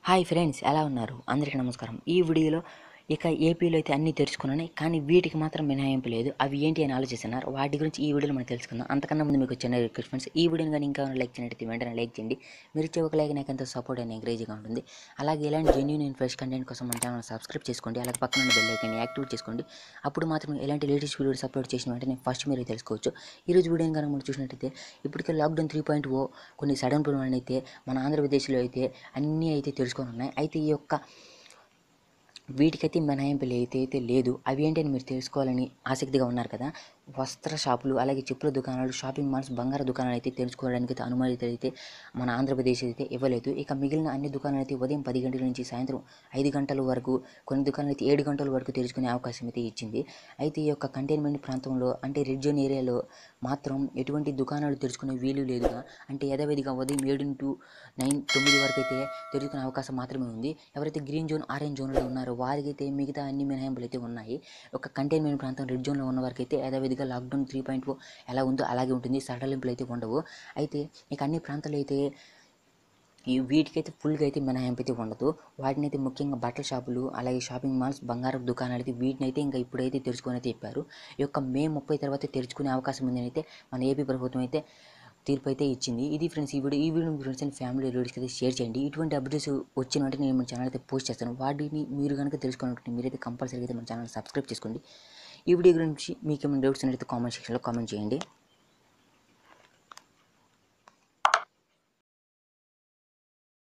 hi friends ఎలా ఉన్నారు అందరికీ నమస్కారం ఈ వీడియోలో ఇక ఏపీలో అయితే అన్నీ తెరుచుకున్నాయి కానీ వీటికి మాత్రం మినహాయింపు లేదు అవి ఏంటి అని ఆలోచిస్తున్నారు వాటి గురించి ఈ వీడియోలో మనం తెలుసుకుందాం అంతకన్నా ముందు మీకు చిన్న రిక్వెస్ట్ ఫ్రెండ్స్ ఈ వీడియోని కానీ ఇంకా లైక్ చేయనట్టు వెంటనే లైక్ చేయండి మీరు ఇచ్చే ఒక లైక్ నాకు ఎంతో సపోర్ట్ అండ్ ఎంకరేజ్గా ఉంటుంది అలాగే ఇలాంటి జెన్యున్ అండ్ ఫ్రెష్ కంటెంట్ కోసం మన ఛానల్ సబ్స్క్రైబ్ చేసుకోండి అలాగే పక్కన ఉన్న బెల్ ఐకాన్ని యాక్టివేట్ చేసుకోండి అప్పుడు మాత్రం ఎలాంటి లేటెస్ట్ వీడియోస్ అప్లోడ్ చేసిన వెంటనే ఫస్ట్ మీరు తెలుసుకోవచ్చు ఈ రోజు వీడియో కనుక మనం చూసినట్టయితే ఇప్పటికే లాక్డౌన్ త్రీ పాయింట్ ఓ కొన్ని సడన్ ప్లాన్ అయితే మన ఆంధ్రప్రదేశ్లో అయితే అన్నీ అయితే తెలుసుకొని ఉన్నాయి అయితే ఈ యొక్క వీటికైతే మినహాయింపులు అయితే అయితే లేదు అవి ఏంటి అని మీరు తెలుసుకోవాలని ఆసక్తిగా ఉన్నారు కదా వస్త్ర షాపులు అలాగే చెప్పుల దుకాణాలు షాపింగ్ మాల్స్ బంగారు దుకాణాలు అయితే తెలుసుకోవడానికి అయితే అనుమతి అయితే మన ఆంధ్రప్రదేశ్ అయితే ఇవ్వలేదు ఇక మిగిలిన అన్ని దుకాణాలు అయితే ఉదయం పది గంటల నుంచి సాయంత్రం ఐదు గంటల వరకు కొన్ని దుకాణాలు అయితే ఏడు గంటల వరకు తెరుచుకునే అవకాశం అయితే ఇచ్చింది అయితే ఈ యొక్క కంటైన్మెంట్ ప్రాంతంలో అంటే రెడ్ జోన్ ఏరియాలో మాత్రం ఎటువంటి దుకాణాలు తెరుచుకునే వీలు లేదుగా అంటే యథావిధిగా ఉదయం ఏడు టు నైన్ తొమ్మిది వరకు అయితే తెరుచుకునే అవకాశం మాత్రమే ఉంది ఎవరైతే గ్రీన్ జోన్ ఆరెంజ్ జోన్లో ఉన్నారో వారికి అయితే మిగతా అన్ని మినహాయింపులు అయితే ఉన్నాయి ఒక కంటైన్మెంట్ ప్రాంతం రెడ్ జోన్లో ఉన్న వారికి అయితే యథావిధిగా లాక్డౌన్ త్రీ పాయింట్ ఎలా ఉందో అలాగే ఉంటుంది సడలింపులు అయితే ఉండవు అయితే ఇక అన్ని ప్రాంతాలు అయితే ఈ వీటికైతే ఫుల్గా అయితే మినహాయింపు అయితే ఉండదు వాటిని అయితే ముఖ్యంగా బట్టల షాపులు అలాగే షాపింగ్ మాల్స్ బంగారం దుకాణాలు అయితే వీటిని అయితే ఇంకా ఇప్పుడైతే తెరుచుకొని అయితే చెప్పారు ఈ యొక్క మే ముప్పై తర్వాత తెరుచుకునే అవకాశం ఉందని అయితే మన ఏపీ ప్రభుత్వం అయితే తీర్పు అయితే ఇచ్చింది ఇది ఫ్రెండ్స్ ఈ వీడియో ఈ వీడియో మీ ఫ్రెండ్స్ అండ్ ఫ్యామిలీ రిలేటివ్స్ అయితే షేర్ చేయండి ఇటువంటి అప్డేట్స్ వచ్చిన వెంటనే నేను మన ఛానల్ అయితే పోస్ట్ చేస్తాను వాటిని మీరు కనుక తెలుసుకోవాలంటే మీరైతే కంపల్సరీ అయితే మన ఛానల్ సబ్స్క్రైబ్ చేసుకోండి ఈ వీడియో గురించి మీకు ఏమైనా డౌట్స్ అయితే కామెంట్ సెక్షన్లో కామెంట్ చేయండి